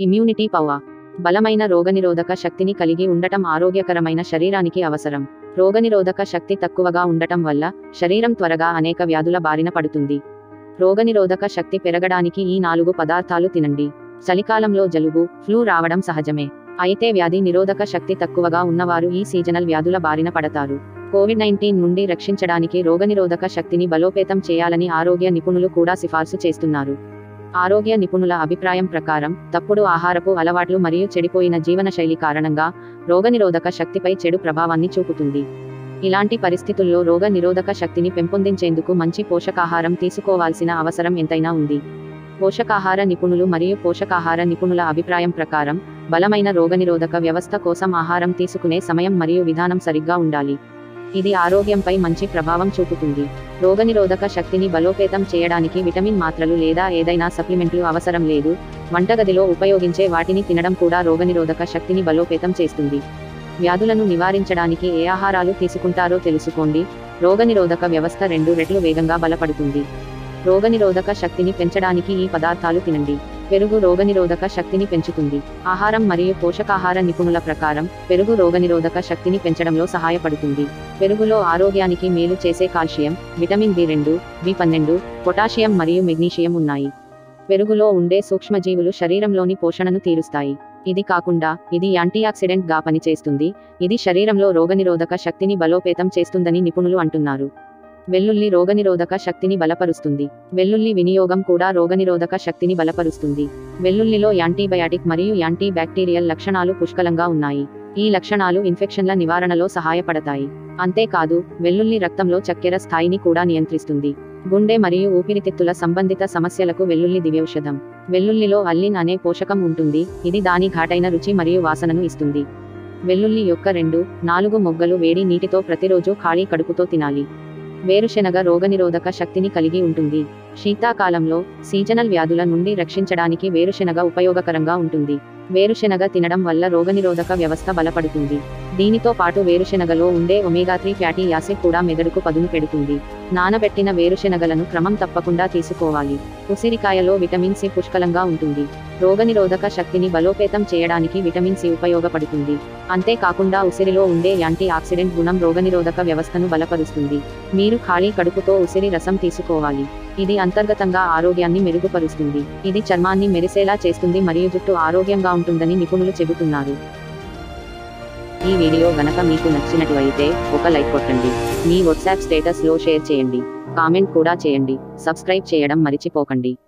immunity power బలమైన రోగనిరోధక శక్తిని కలిగి ఉండటం ఆరోగ్యకరమైన శరీరానికి అవసరం రోగనిరోధక శక్తి తక్కువగా ఉండటం వల్ల శరీరం త్వరగా అనేక వ్యాధుల బారిన పడుతుంది రోగనిరోధక శక్తి పెరగడానికి ఈ నాలుగు పదార్థాలు తినండి చలికాలంలో జలుబు ఫ్లూ రావడం సహజమే అయితే వ్యాధి నిరోధక శక్తి తక్కువగా ఉన్నవారు ఈ సీజనల్ వ్యాధుల బారిన పడతారు కోవిడ్ నైన్టీన్ నుండి రక్షించడానికి రోగనిరోధక శక్తిని బలోపేతం చేయాలని ఆరోగ్య నిపుణులు కూడా సిఫార్సు చేస్తున్నారు ఆరోగ్య నిపుణుల అభిప్రాయం ప్రకారం తప్పుడు ఆహారపు అలవాట్లు మరియు చెడిపోయిన జీవనశైలి కారణంగా రోగనిరోధక శక్తిపై చెడు ప్రభావాన్ని చూపుతుంది ఇలాంటి పరిస్థితుల్లో రోగ నిరోధక శక్తిని పెంపొందించేందుకు మంచి పోషకాహారం తీసుకోవాల్సిన అవసరం ఎంతైనా ఉంది పోషకాహార నిపుణులు మరియు పోషకాహార నిపుణుల అభిప్రాయం ప్రకారం బలమైన రోగనిరోధక వ్యవస్థ కోసం ఆహారం తీసుకునే సమయం మరియు విధానం సరిగ్గా ఉండాలి ఇది ఆరోగ్యంపై మంచి ప్రభావం చూపుతుంది రోగనిరోధక శక్తిని బలోపేతం చేయడానికి విటమిన్ మాత్రలు లేదా ఏదైనా సప్లిమెంట్లు అవసరం లేదు వంటగదిలో ఉపయోగించే వాటిని తినడం కూడా రోగనిరోధక శక్తిని బలోపేతం చేస్తుంది వ్యాధులను నివారించడానికి ఏ ఆహారాలు తీసుకుంటారో తెలుసుకోండి రోగనిరోధక వ్యవస్థ రెండు రెట్లు వేగంగా బలపడుతుంది రోగనిరోధక శక్తిని పెంచడానికి ఈ పదార్థాలు తినండి పెరుగు రోగనిరోధక శక్తిని పెంచుతుంది ఆహారం మరియు పోషకాహార నిపుణుల ప్రకారం పెరుగు రోగనిరోధక శక్తిని పెంచడంలో సహాయపడుతుంది పెరుగులో ఆరోగ్యానికి మేలు చేసే కాల్షియం విటమిన్ బి రెండు బి పన్నెండు పొటాషియం మరియు మెగ్నీషియం ఉన్నాయి పెరుగులో ఉండే సూక్ష్మజీవులు శరీరంలోని పోషణను తీరుస్తాయి ఇది కాకుండా ఇది యాంటీఆక్సిడెంట్ గా పనిచేస్తుంది ఇది శరీరంలో రోగనిరోధక శక్తిని బలోపేతం చేస్తుందని నిపుణులు అంటున్నారు వెల్లుల్లి రోగనిరోధక శక్తిని బలపరుస్తుంది వెల్లుల్లి వినియోగం కూడా రోగనిరోధక శక్తిని బలపరుస్తుంది వెల్లుల్లిలో యాంటీబయాటిక్ మరియు యాంటీ బ్యాక్టీరియల్ లక్షణాలు పుష్కలంగా ఉన్నాయి ఈ లక్షణాలు ఇన్ఫెక్షన్ల నివారణలో సహాయపడతాయి అంతేకాదు వెల్లుల్లి రక్తంలో చక్కెర స్థాయిని కూడా నియంత్రిస్తుంది గుండె మరియు ఊపిరితిత్తుల సంబంధిత సమస్యలకు వెల్లుల్లి దివ్యౌషధం వెల్లుల్లిలో అల్లిన్ అనే పోషకం ఉంటుంది ఇది దాని ఘాటైన రుచి మరియు వాసనను ఇస్తుంది వెల్లుల్లి యొక్క రెండు నాలుగు మొగ్గలు వేడి నీటితో ప్రతిరోజు ఖాళీ కడుపుతో తినాలి వేరుశెనగ రోగనిరోధక శక్తిని కలిగి ఉంటుంది శీతాకాలంలో సీజనల్ వ్యాధుల నుండి రక్షించడానికి వేరుశెనగ ఉపయోగకరంగా ఉంటుంది వేరుశెనగ తినడం వల్ల రోగనిరోధక వ్యవస్థ బలపడుతుంది దీనితో పాటు వేరుశెనగలో ఉండే ఒమేగా త్రీ ఫ్యాటీ యాసిడ్ కూడా మెదడుకు పదును పెడుతుంది నానబెట్టిన వేరుశెనగలను క్రమం తప్పకుండా తీసుకోవాలి ఉసిరికాయలో విటమిన్ సి పుష్కలంగా ఉంటుంది రోగనిరోధక శక్తిని బలోపేతం చేయడానికి విటమిన్ సి ఉపయోగపడుతుంది అంతేకాకుండా ఉసిరిలో ఉండే యాంటీ ఆక్సిడెంట్ గుణం రోగనిరోధక వ్యవస్థను బలపరుస్తుంది మీరు ఖాళీ కడుపుతో ఉసిరి రసం తీసుకోవాలి ఇది అంతర్గతంగా ఆరోగ్యాన్ని మెరుగుపరుస్తుంది ఇది చర్మాన్ని మెరిసేలా చేస్తుంది మరియు జుట్టు ఆరోగ్యంగా ఉంటుందని నిపుణులు చెబుతున్నారు ఈ వీడియో గనక మీకు నచ్చినట్లయితే ఒక లైక్ కొట్టండి మీ వాట్సాప్ స్టేటస్ లో షేర్ చేయండి కామెంట్ కూడా చేయండి సబ్స్క్రైబ్ చేయడం మరిచిపోకండి